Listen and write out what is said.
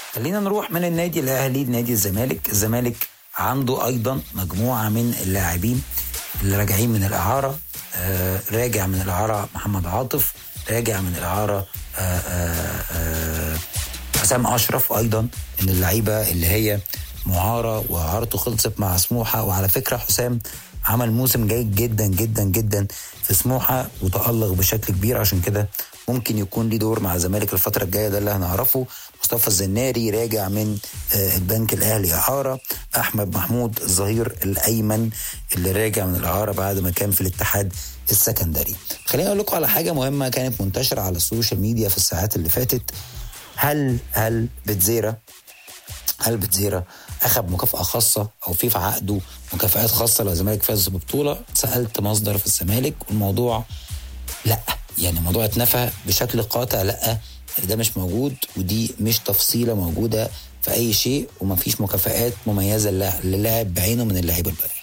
خلينا نروح من النادي الاهلي لنادي الزمالك الزمالك عنده ايضا مجموعه من اللاعبين اللي راجعين من الاعاره آه راجع من الاعاره محمد عاطف راجع من الاعاره آه آه آه حسام اشرف ايضا من اللعيبه اللي هي معاره واعارته خلصت مع سموحه وعلى فكره حسام عمل موسم جيد جدا جدا جدا في سموحه وتالق بشكل كبير عشان كده ممكن يكون ليه دور مع الزمالك الفتره الجايه ده اللي هنعرفه مصطفى الزناري راجع من آه، البنك الاهلي اعاره احمد محمود الظهير الايمن اللي راجع من الاعاره بعد ما كان في الاتحاد السكندري خليني اقول لكم على حاجه مهمه كانت منتشره على السوشيال ميديا في الساعات اللي فاتت هل هل بتزيرا هل بتزيرا اخذ مكافاه خاصه او في في عقده مكافآت خاصه لو الزمالك فاز ببطوله سالت مصدر في الزمالك والموضوع لا يعني الموضوع اتنفى بشكل قاطع لا ده مش موجود ودي مش تفصيله موجوده في اي شيء ومفيش مكافآت مميزه للاعب بعينه من اللاعب الباقي